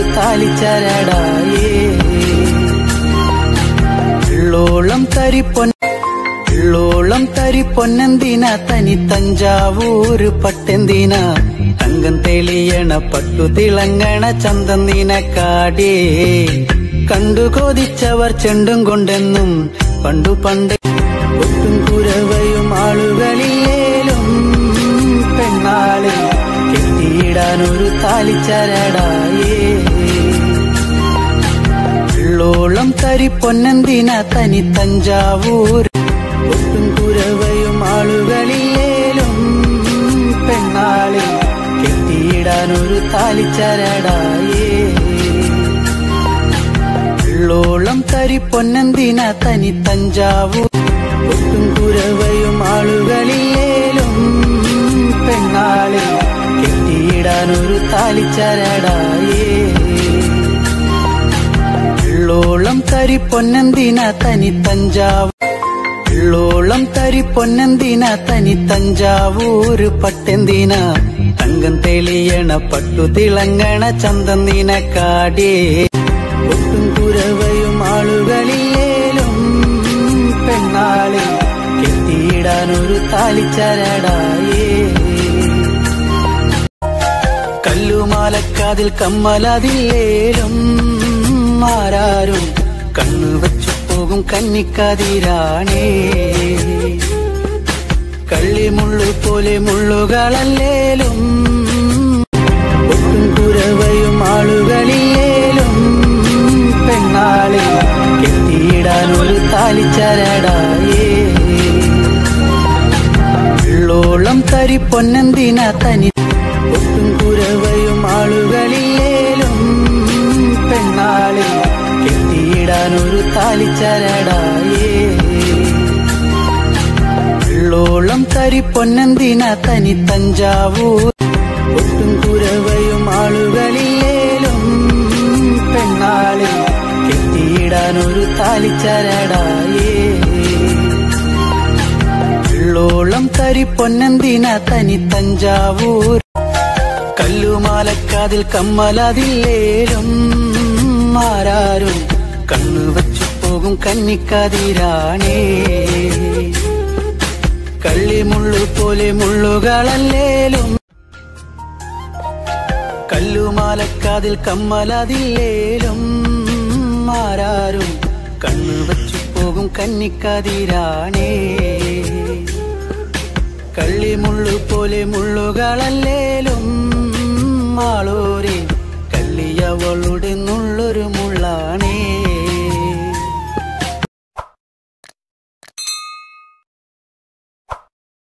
താലിച്ചരടായേ ഉള്ളോളം തരി പൊൻ ഉള്ളോളം തരി പൊന്നെന്തിന തനി തഞ്ചാവൂര് പട്ടെന്തിന തങ്കം തെളിയണ പട്ടു തിളങ്ങണ ചന്തം നിനക്കാടേ കണ്ടു കൊതിച്ചവർ ചെണ്ടും കൊണ്ടെന്നും പണ്ടു പണ്ട് ഒട്ടും കുരവയും ആളുകളിലേലും പെണ്ണാളെ കെട്ടിയിടാനൊരു താലിച്ചരടായേ ഉള്ളോളം തരി പൊന്നെന്തിന തനി തഞ്ചാവൂർ ഒട്ടും കുരവയും ആളുകളിലേലും പെണ്ണാളെ കെട്ടിയിടാനൊരു താലിച്ചരടായേ ഉള്ളോളം തരി പൊന്നെന്തിന തനി തഞ്ചാവൂർ ഒട്ടും കുരവയും ആളുകളിലേലും പെണ്ണാളെ കെട്ടിയിടാനൊരു താലിച്ചരടായേ ഉള്ളോളം തരി പൊന്നെന്തിന തനി തഞ്ചാവൂർ ഉള്ളോളം തരി പൊന്നെന്തിന തനി തഞ്ചാവൂര് പട്ടെന്തിന തങ്കം തെളിയണ പട്ടു തിളങ്ങണ ചന്തം നിനക്കാടേ ഒട്ടും കുരവയും ആളുകളിലേലും പെണ്ണാളെ കെട്ടിയിടാനൊരു താലിച്ചരടായേ കല്ലുമാലക്കാതിൽ കമ്മലതില്ലേലും ആരാരും കണ്ണു വച്ചു പോകും കന്നിക്കതിരാണേ കള്ളിമുള്ളു പോലെ മുള്ളുകളല്ലേലും ഒട്ടും കുരവയും ആളുകളിലേലും പെണ്ണാളെ കെട്ടിയിടാനൊരു താലിച്ചരടായേ ഉള്ളോളം തരി പൊന്നെന്തിന തനി ഒട്ടും കുരവയും ആളുകളിലേലും പെണ്ണാളെ കെട്ടിയിടാനൊരു താലിച്ചരടായേ ഉള്ളോളം തരി പൊന്നെന്തിന തനി തഞ്ചാവൂർ ഒട്ടും കുരവയും ആളുകളിലേലും പെണ്ണാളെ കെട്ടിയിടാനൊരു താലിച്ചരടായേ ഉള്ളോളം തരി പൊന്നെന്തിന തനി തഞ്ചാവൂർ കല്ലുമാലക്കാതിൽ കമ്മലതില്ലേലും ആരാരും കണ്ണു വച്ചു പോകും കന്നിക്കതിരാണേ കള്ളിമുള്ളു പോലെ മുള്ളുകളല്ലേലും കല്ലുമാലക്കാതിൽ കമ്മലതില്ലേലും ആരാരും കണ്ണു വച്ചു പോകും കന്നിക്കതിരാണേ കള്ളിമുള്ളു പോലെ മുള്ളുകളല്ലേലും ആളോരെ കള്ളിയവളുടെ